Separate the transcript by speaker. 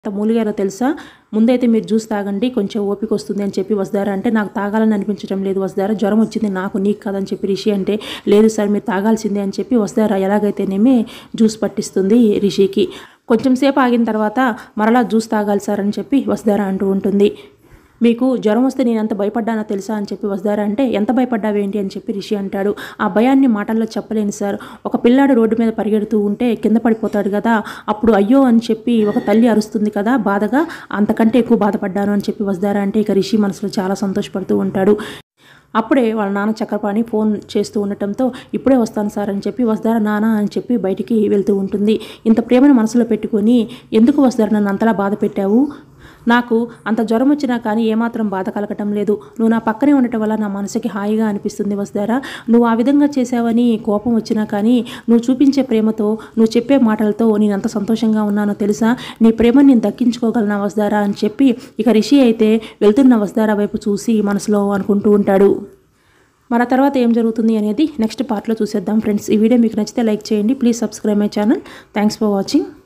Speaker 1: ఎంత మూలిగారో తెలుసా ముందైతే మీరు జ్యూస్ తాగండి కొంచెం ఓపిక వస్తుంది అని చెప్పి వస్తారా అంటే నాకు తాగాలని అనిపించడం లేదు వస్తారా జ్వరం వచ్చింది నాకు నీకు కాదని చెప్పి రిషి అంటే లేదు సార్ మీరు తాగాల్సిందే అని చెప్పి వస్తారా ఎలాగైతేనేమి జ్యూస్ పట్టిస్తుంది రిషికి కొంచెం సేపు ఆగిన తర్వాత మరలా జ్యూస్ తాగాలి సార్ అని చెప్పి వస్తారా అంటూ ఉంటుంది మీకు జ్వరం వస్తే నేను ఎంత భయపడ్డానో తెలుసా అని చెప్పి వస్తారా అంటే ఎంత భయపడ్డావేంటి అని చెప్పి రిషి అంటాడు ఆ భయాన్ని మాటల్లో చెప్పలేను సార్ ఒక పిల్లాడు రోడ్డు మీద పరిగెడుతూ ఉంటే కింద పడిపోతాడు కదా అప్పుడు అయ్యో అని చెప్పి ఒక తల్లి అరుస్తుంది కదా బాధగా అంతకంటే ఎక్కువ బాధపడ్డాను అని చెప్పి వస్తారా అంటే ఇక రిషి మనసులో చాలా సంతోషపడుతూ ఉంటాడు అప్పుడే వాళ్ళ నాన్న చక్రపాణి ఫోన్ చేస్తూ ఉండటంతో ఇప్పుడే వస్తాను సార్ అని చెప్పి వస్తారా నాన్న అని చెప్పి బయటికి వెళ్తూ ఉంటుంది ఇంత ప్రేమను మనసులో పెట్టుకొని ఎందుకు వస్తారా నన్ను అంతలా బాధ పెట్టావు నాకు అంత జ్వరం వచ్చినా కానీ ఏమాత్రం బాధ కలగటం లేదు నువ్వు నా పక్కనే ఉండటం వల్ల నా మనసుకి హాయిగా అనిపిస్తుంది వస్తారా నువ్వు ఆ విధంగా చేసావని కోపం వచ్చినా కానీ నువ్వు చూపించే ప్రేమతో నువ్వు చెప్పే మాటలతో నేను ఎంత సంతోషంగా ఉన్నానో తెలుసా నీ ప్రేమను నేను దక్కించుకోగలనా వస్తారా అని చెప్పి ఇక రిషి అయితే వెళ్తున్న వస్తారా వైపు చూసి మనసులో అనుకుంటూ ఉంటాడు మన తర్వాత ఏం జరుగుతుంది అనేది నెక్స్ట్ పార్ట్లో చూసేద్దాం ఫ్రెండ్స్ ఈ వీడియో మీకు నచ్చితే లైక్ చేయండి please subscribe my channel thanks for watching